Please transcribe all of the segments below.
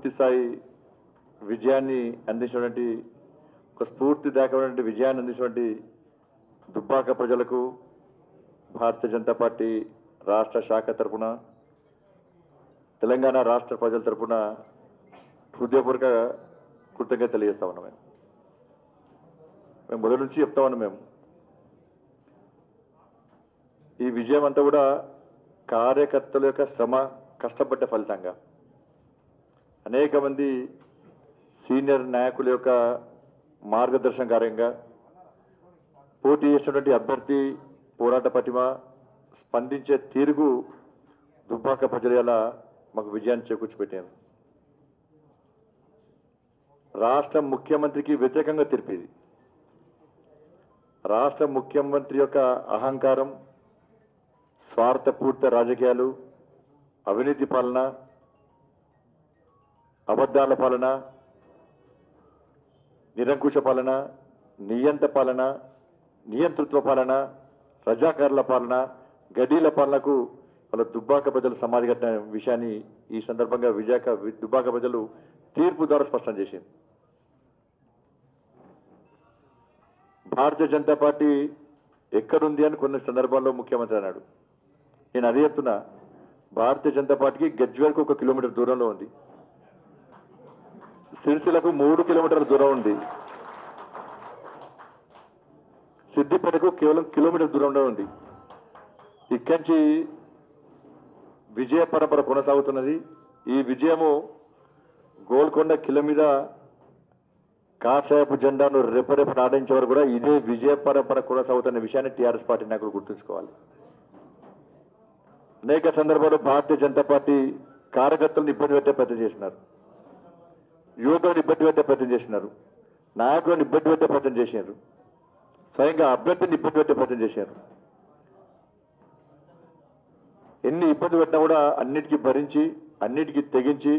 పూర్తి స్థాయి విజయాన్ని అందించినటువంటి ఒక స్ఫూర్తిదాయకమైనటువంటి విజయాన్ని అందించినటువంటి దుబ్బాక ప్రజలకు భారతీయ జనతా పార్టీ రాష్ట్ర శాఖ తరపున తెలంగాణ రాష్ట్ర ప్రజల తరపున హృదయపూర్వక కృతజ్ఞత తెలియజేస్తా ఉన్నాం మేము మేము మొదటి నుంచి చెప్తా ఉన్నాం మేము ఈ విజయం అంతా కూడా కార్యకర్తల యొక్క శ్రమ కష్టపడ్డ ఫలితంగా అనేక మంది సీనియర్ నాయకుల యొక్క మార్గదర్శన కార్యంగా పోటీ చేసినటువంటి అభ్యర్థి పోరాట పటిమ స్పందించే తీరుకు దుబ్బాక ప్రజలు ఎలా మాకు విజయాన్ని చేకూర్చిపెట్టారు రాష్ట్ర ముఖ్యమంత్రికి వ్యతిరేకంగా తెలిపేది రాష్ట్ర ముఖ్యమంత్రి యొక్క అహంకారం స్వార్థపూర్త రాజకీయాలు అవినీతి పాలన అబద్ధాల పాలన నిరంకుశ పాలన నియంత పాలన నియంతృత్వ పాలన రజాకారుల పాలన గడీల పాలనకు వాళ్ళ దుబ్బాక ప్రజలు సమాధి కట్టిన విషయాన్ని ఈ సందర్భంగా విజాక దుబ్బాక ప్రజలు తీర్పు ద్వారా స్పష్టం చేసింది భారతీయ జనతా పార్టీ ఎక్కడుంది అని కొన్ని సందర్భాల్లో ముఖ్యమంత్రి అన్నాడు నేను అదే చెప్తున్నా భారతీయ జనతా పార్టీకి గజ్వేల్కు ఒక కిలోమీటర్ దూరంలో ఉంది సిరిసిలకు మూడు కిలోమీటర్ల దూరం ఉంది సిద్దిపేటకు కేవలం కిలోమీటర్ దూరంలో ఉంది ఇక్కడి నుంచి విజయ పరంపర కొనసాగుతున్నది ఈ విజయము గోల్కొండ కిల మీద కాషాయపు జెండాను రెపరెప నాటించే వరకు కూడా ఇదే విజయ పరంపర కొనసాగుతున్న విషయాన్ని టీఆర్ఎస్ పార్టీ నాయకులు గుర్తుంచుకోవాలి అనేక సందర్భాల్లో భారతీయ జనతా పార్టీ కార్యకర్తలను ఇబ్బంది పెట్టే ప్రయత్నం చేసినారు యువకులను ఇబ్బంది పెట్టే ప్రయత్నం చేసినారు నాయకులను ఇబ్బంది పెట్టే ప్రయత్నం చేసినారు స్వయంగా అభ్యర్థిని ఇబ్బంది పెట్టే ప్రయత్నం చేశారు ఎన్ని ఇబ్బంది పెట్టినా కూడా అన్నిటికీ భరించి అన్నిటికీ తెగించి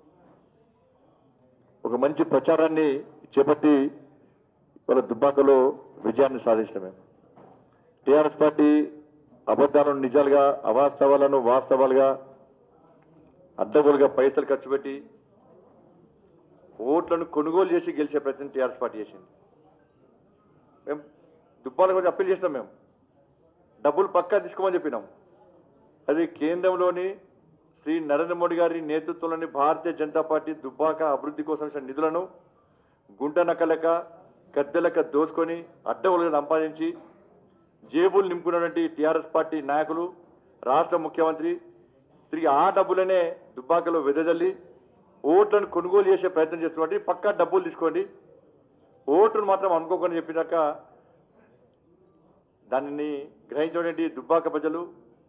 ఒక మంచి ప్రచారాన్ని చేపట్టి వాళ్ళ దుబ్బాకలో విజయాన్ని సాధించడం మేము టీఆర్ఎస్ పార్టీ అబద్ధాలను నిజాలుగా అవాస్తవాలను వాస్తవాలుగా అడ్డగోలుగా పైసలు ఖర్చు పెట్టి ఓట్లను కొనుగోలు చేసి గెలిచే ప్రయత్నం టీఆర్ఎస్ పార్టీ చేసింది మేము దుబ్బాల గురించి అప్పీల్ చేస్తాం మేము డబ్బులు పక్కా తీసుకోమని చెప్పినాం అది కేంద్రంలోని శ్రీ నరేంద్ర మోడీ గారి నేతృత్వంలోని భారతీయ జనతా పార్టీ దుబ్బాక అభివృద్ధి కోసం ఇచ్చిన నిధులను గుంట నక్కలక గద్దెలక దోసుకొని అడ్డగోలుగా సంపాదించి జేబులు నింపుకున్నటువంటి టీఆర్ఎస్ పార్టీ నాయకులు రాష్ట్ర ముఖ్యమంత్రి తిరిగి ఆ డబ్బులనే దుబ్బాకలో వెదజల్లి ఓట్లను కొనుగోలు చేసే ప్రయత్నం చేస్తున్నట్టు పక్కా డబ్బులు తీసుకోండి ఓటును మాత్రం అనుకోకుండా చెప్పినాక దానిని గ్రహించినటువంటి దుబ్బాక ప్రజలు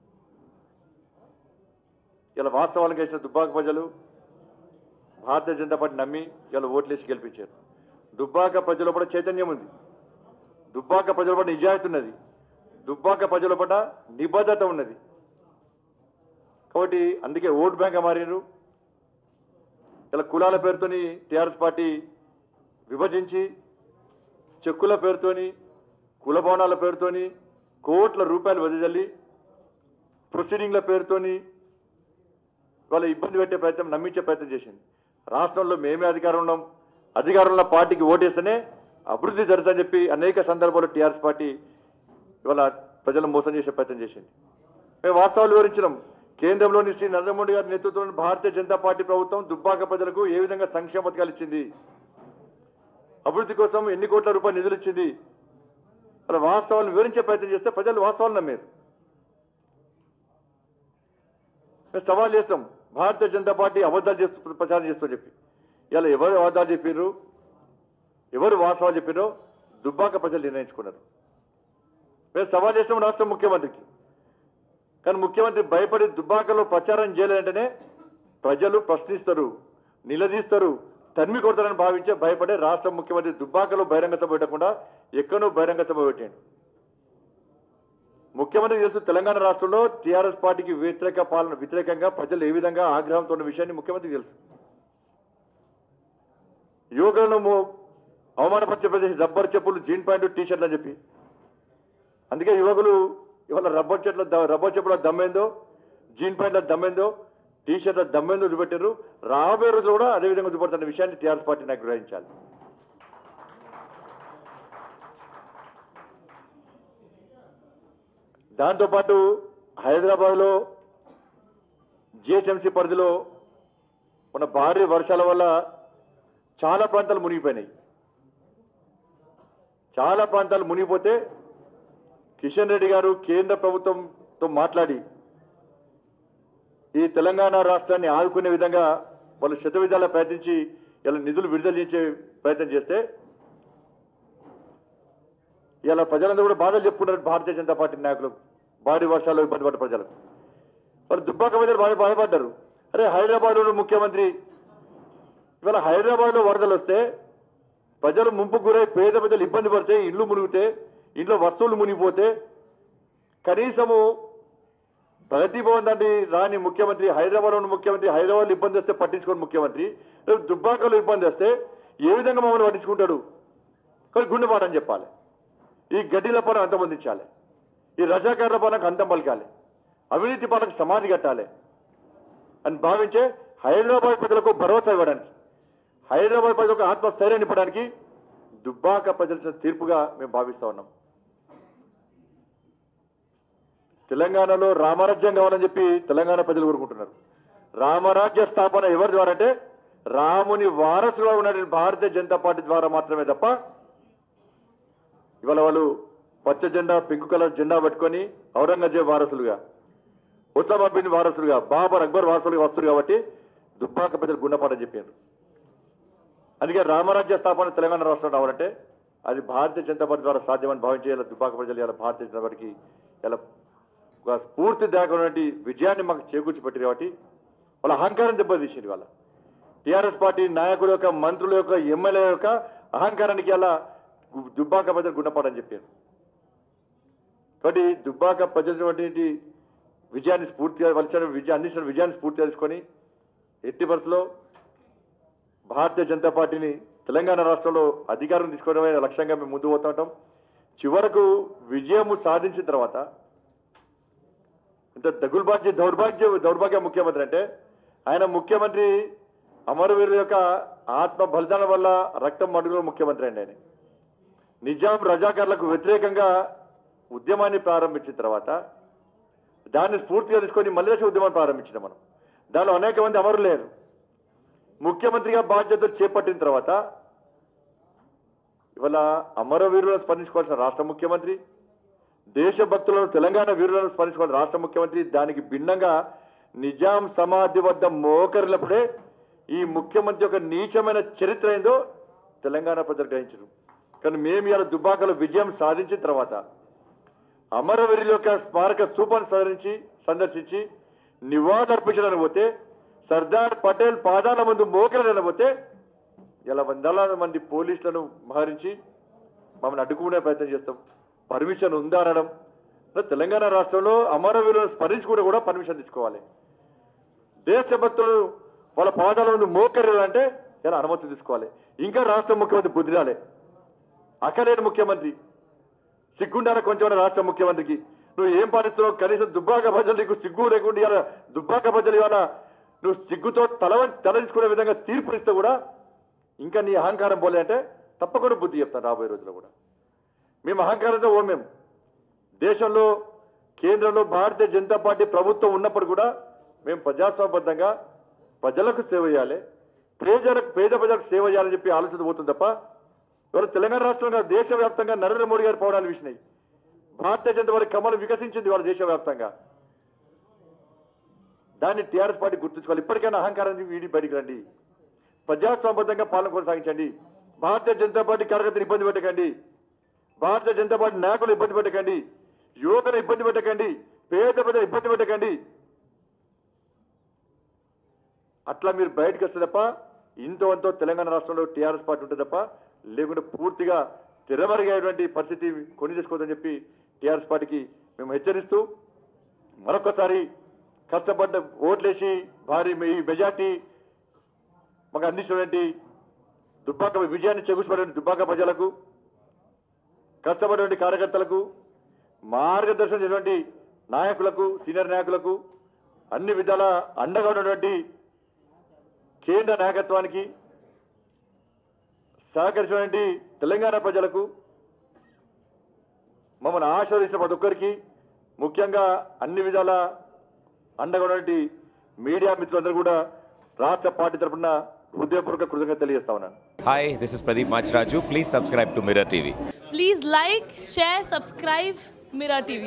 ఇలా వాస్తవాలకు వేసిన దుబ్బాక ప్రజలు భారతీయ జనతా పార్టీ నమ్మి ఇలా ఓట్లేసి గెలిపించారు దుబ్బాక ప్రజల పట్ల చైతన్యం ఉంది దుబ్బాక ప్రజల పట్ల నిజాయితీ ఉన్నది దుబ్బాక ప్రజల పట్ల నిబద్ధత ఉన్నది కాబట్టి అందుకే ఓటు బ్యాంక్ మారినారు ఇలా కులాల పేరుతోని టీఆర్ఎస్ పార్టీ విభజించి చెక్కుల పేరుతోని కుల భవనాల పేరుతోని కోట్ల రూపాయలు వెదజల్లి ప్రొసీడింగ్ల పేరుతోని వాళ్ళ ఇబ్బంది పెట్టే ప్రయత్నం నమ్మించే ప్రయత్నం చేసింది రాష్ట్రంలో మేమే అధికారం ఉన్నాం అధికారంలో పార్టీకి ఓటేస్తేనే అభివృద్ధి జరుగుతుందని చెప్పి అనేక సందర్భాల్లో టీఆర్ఎస్ పార్టీ ఇవాళ ప్రజలను మోసం చేసే ప్రయత్నం చేసింది మేము వాస్తవాలు వివరించినాం కేంద్రంలోని శ్రీ నరేంద్ర మోడీ గారి నేతృత్వంలోని భారతీయ జనతా పార్టీ ప్రభుత్వం దుబ్బాక ప్రజలకు ఏ విధంగా సంక్షేమ పథకాలు ఇచ్చింది అభివృద్ధి కోసం ఎన్ని కోట్ల రూపాయలు నిధులు ఇచ్చింది అలా వాస్తవాలను వివరించే ప్రయత్నం చేస్తే ప్రజలు వాస్తవాలు నమ్మారు మేము సవాల్ చేస్తాం భారతీయ జనతా పార్టీ అబద్ధాలు చేస్తూ ప్రచారం చేస్తూ చెప్పి ఇలా ఎవరు అబద్ధాలు చెప్పారు ఎవరు వాస్తవాలు చెప్పారో దుబ్బాక ప్రజలు నిర్ణయించుకున్నారు మేము సవాల్ చేస్తాం రాష్ట్ర ముఖ్యమంత్రికి కానీ ముఖ్యమంత్రి భయపడి దుబ్బాకలో ప్రచారం చేయాలంటేనే ప్రజలు ప్రశ్నిస్తారు నిలదీస్తారు తరిమి కొడతారని భావించే భయపడే రాష్ట్ర ముఖ్యమంత్రి దుబ్బాకలో బహిరంగ సభ పెట్టకుండా ఎక్కడో బహిరంగ సభ పెట్టాడు ముఖ్యమంత్రి తెలుసు తెలంగాణ రాష్ట్రంలో టీఆర్ఎస్ పార్టీకి వ్యతిరేక పాలన వ్యతిరేకంగా ప్రజలు ఏ విధంగా ఆగ్రహంతో ఉన్న విషయాన్ని ముఖ్యమంత్రికి తెలుసు యువకులను మో- అవమానపరిచే ప్రదేశ్ రబ్బర్ చెప్పులు జీన్ ప్యాంటు టీ షర్ట్లు అని చెప్పి అందుకే యువకులు ఇవాళ రబ్బర్ చెట్ల ద- రబ్బర్ చెప్పుల దమ్మేందో జీన్ ప్యాంట్ల దమ్మేందో టీ షర్ట్ల దమ్మెందు చూపెట్టారు రాబోయే రోజులు కూడా అదే విధంగా చూపెడుతున్న విషయాన్ని టీఆర్ఎస్ పార్టీ నాకు గ్రహించాలి దాంతోపాటు హైదరాబాద్లో జిహెచ్ఎంసీ పరిధిలో ఉన్న భారీ వర్షాల వల్ల చాలా ప్రాంతాలు మునిగిపోయినాయి చాలా ప్రాంతాలు మునిగిపోతే కిషన్ రెడ్డి గారు కేంద్ర ప్రభుత్వంతో మాట్లాడి ఈ తెలంగాణ రాష్ట్రాన్ని ఆదుకునే విధంగా వాళ్ళు శత విధాలా ప్రయత్నించి ఇలా నిధులు విడుదల చేసే ప్రయత్నం చేస్తే ఇలా ప్రజలందరూ కూడా బాధలు చెప్పుకున్నారు భారతీయ జనతా పార్టీ నాయకులు భారీ వర్షాలు ఇబ్బంది పడ్డ ప్రజలకు వాళ్ళు దుబ్బాక ప్రజలు బాధ బాధపడ్డారు అరే హైదరాబాద్లో ముఖ్యమంత్రి ఇవాళ హైదరాబాద్లో వరదలు వస్తే ప్రజలు ముంపు గురై పేద ప్రజలు ఇబ్బంది పడితే ఇల్లు మునిగితే ఇంట్లో వస్తువులు మునిగిపోతే కనీసము ప్రగతి భవన్ దాన్ని రాని ముఖ్యమంత్రి హైదరాబాద్ ఉన్న ముఖ్యమంత్రి హైదరాబాద్లో ఇబ్బంది వస్తే పట్టించుకోని ముఖ్యమంత్రి రేపు దుబ్బాకలో ఇబ్బంది వస్తే ఏ విధంగా మమ్మల్ని పట్టించుకుంటాడు కానీ గుండెపాటని చెప్పాలి ఈ గడ్డిల పని అంతమొందించాలి ఈ రజాకారుల పనులకు అంతం పలకాలి అవినీతి పనులకు సమాధి కట్టాలి అని భావించే హైదరాబాద్ ప్రజలకు భరోసా ఇవ్వడానికి హైదరాబాద్ ప్రజలకు ఆత్మస్థైర్యాన్ని ఇవ్వడానికి దుబ్బాక ప్రజల తీర్పుగా మేము భావిస్తా ఉన్నాం తెలంగాణలో రామరాజ్యం కావాలని చెప్పి తెలంగాణ ప్రజలు కోరుకుంటున్నారు రామరాజ్య స్థాపన ఎవరి ద్వారా అంటే రాముని వారసుగా ఉన్నటువంటి భారతీయ జనతా పార్టీ ద్వారా మాత్రమే తప్ప ఇవాళ వాళ్ళు పచ్చ జెండా పింక్ కలర్ జెండా పట్టుకొని ఔరంగజేబ్ వారసులుగా ఒసామా బిన్ వారసులుగా బాబర్ అక్బర్ వారసులుగా వస్తారు కాబట్టి దుబ్బాక ప్రజలు గుండపాటని చెప్పారు అందుకే రామరాజ్య స్థాపన తెలంగాణ రాష్ట్రం రావాలంటే అది భారతీయ జనతా పార్టీ ద్వారా సాధ్యమని భావించే ఇలా దుబ్బాక ప్రజలు ఇలా భారతీయ జనతా పార్టీకి ఇలా ఒక స్ఫూర్తి దాకున్నటువంటి విజయాన్ని మాకు చేకూర్చి పెట్టారు కాబట్టి వాళ్ళ అహంకారం దెబ్బతీసింది వాళ్ళ టీఆర్ఎస్ పార్టీ నాయకుల యొక్క మంత్రుల యొక్క ఎమ్మెల్యే యొక్క అహంకారానికి అలా దుబ్బాక ప్రజలు గుణపాడని చెప్పారు కాబట్టి దుబ్బాక ప్రజలటువంటి విజయాన్ని స్ఫూర్తిగా వలిచిన విజయం అందించిన విజయాన్ని స్ఫూర్తిగా తీసుకొని ఎట్టి పరిస్థితుల్లో భారతీయ జనతా పార్టీని తెలంగాణ రాష్ట్రంలో అధికారం తీసుకోవడమే లక్ష్యంగా మేము ముందు పోతా ఉంటాం చివరకు విజయము సాధించిన తర్వాత ఇంత దగుల్బాధ్య దౌర్భాగ్య దౌర్భాగ్య ముఖ్యమంత్రి అంటే ఆయన ముఖ్యమంత్రి అమరవీరుల యొక్క ఆత్మ బలిదానం వల్ల రక్తం మడుగుల ముఖ్యమంత్రి అండి ఆయన నిజాం రజాకార్లకు వ్యతిరేకంగా ఉద్యమాన్ని ప్రారంభించిన తర్వాత దాన్ని స్ఫూర్తిగా తీసుకొని మల్లెస ఉద్యమాన్ని ప్రారంభించిన మనం దానిలో అనేక మంది అమరులు లేరు ముఖ్యమంత్రిగా బాధ్యతలు చేపట్టిన తర్వాత ఇవాళ అమరవీరులను స్మరించుకోవాల్సిన రాష్ట్ర ముఖ్యమంత్రి దేశభక్తులను తెలంగాణ వీరులను స్మరించుకోవాల్సిన రాష్ట్ర ముఖ్యమంత్రి దానికి భిన్నంగా నిజాం సమాధి వద్ద మోకరినప్పుడే ఈ ముఖ్యమంత్రి యొక్క నీచమైన చరిత్ర ఏందో తెలంగాణ ప్రజలు గ్రహించరు కానీ మేము ఇలా దుబ్బాకలో విజయం సాధించిన తర్వాత అమరవీరుల యొక్క స్మారక స్థూపాన్ని సందర్శించి సందర్శించి నివాళులర్పించడానికి పోతే సర్దార్ పటేల్ పాదాల ముందు మోకరడానికి పోతే ఇలా వందలాది మంది పోలీసులను మహరించి మమ్మల్ని అడ్డుకునే ప్రయత్నం చేస్తాం పర్మిషన్ ఉందా అనడం ఇలా తెలంగాణ రాష్ట్రంలో అమరవీరులను స్మరించుకుంటే కూడా పర్మిషన్ తీసుకోవాలి దేశభక్తులు వాళ్ళ పాదాల ముందు మోకరేయాలంటే ఇలా అనుమతి తీసుకోవాలి ఇంకా రాష్ట్ర ముఖ్యమంత్రి బుద్ధి రాలే అక్కలేని ముఖ్యమంత్రి సిగ్గుండాల కొంచెం రాష్ట్ర ముఖ్యమంత్రికి నువ్వు ఏం పాటిస్తున్నావు కనీసం దుబ్బాక ప్రజలు నీకు సిగ్గు లేకుండా ఇవాళ దుబ్బాక ప్రజలు ఇవాళ నువ్వు సిగ్గుతో తల తల తీసుకునే విధంగా తీర్పు ఇస్తే కూడా ఇంకా నీ అహంకారం పోలే అంటే తప్పకుండా బుద్ధి చెప్తాను రాబోయే రోజుల్లో కూడా మేము అహంకారంతో ఓ మేము దేశంలో కేంద్రంలో భారతీయ జనతా పార్టీ ప్రభుత్వం ఉన్నప్పుడు కూడా మేము ప్రజాస్వామ్యబద్ధంగా ప్రజలకు సేవ చేయాలి ప్రజలకు పేద ప్రజలకు సేవ చేయాలని చెప్పి ఆలోచన పోతుంది తప్ప ఇవాళ తెలంగాణ రాష్ట్రంగా దేశవ్యాప్తంగా నరేంద్ర మోడీ గారి పవనాలు విసినాయి భారతీయ జనతా పార్టీ కమలం వికసించింది వాళ్ళ దేశవ్యాప్తంగా దాన్ని టీఆర్ఎస్ పార్టీ గుర్తుంచుకోవాలి ఇప్పటికైనా అహంకారాన్ని వీడి బయటికి రండి ప్రజాస్వామ్యబద్ధంగా పాలన కొనసాగించండి భారతీయ జనతా పార్టీ కార్యకర్తలు ఇబ్బంది పెట్టకండి భారతీయ జనతా పార్టీ నాయకులు ఇబ్బంది పెట్టకండి యువకులు ఇబ్బంది పెట్టకండి పేద ప్రజలు ఇబ్బంది పెట్టకండి అట్లా మీరు బయటకు వస్తే తప్ప ఇంతో అంతో తెలంగాణ రాష్ట్రంలో టీఆర్ఎస్ పార్టీ ఉంటుంది తప్ప లేకుంటే పూర్తిగా తిరమరిగేటువంటి పరిస్థితి కొని తీసుకోవద్దని చెప్పి టీఆర్ఎస్ పార్టీకి మేము హెచ్చరిస్తూ మరొకసారి కష్టపడ్డ ఓట్లేసి భారీ ఈ మెజార్టీ మాకు అందించినటువంటి దుబ్బాక విజయాన్ని చేకూర్చుకున్న దుబ్బాక ప్రజలకు కష్టపడినటువంటి కార్యకర్తలకు మార్గదర్శనం చేసినటువంటి నాయకులకు సీనియర్ నాయకులకు అన్ని విధాల అండగా ఉన్నటువంటి కేంద్ర నాయకత్వానికి సహకరించినటువంటి తెలంగాణ ప్రజలకు మమ్మల్ని ఆశీర్వదించిన ప్రతి ఒక్కరికి ముఖ్యంగా అన్ని విధాల అండగా ఉన్నటువంటి మీడియా మిత్రులందరూ కూడా రాష్ట్ర పార్టీ తరఫున హృదయపూర్వక కృతజ్ఞత తెలియజేస్తా ఉన్నాను Hi, this is Pradeep Machraju. Please subscribe to Mirror TV. Please like, share, subscribe Mirror TV.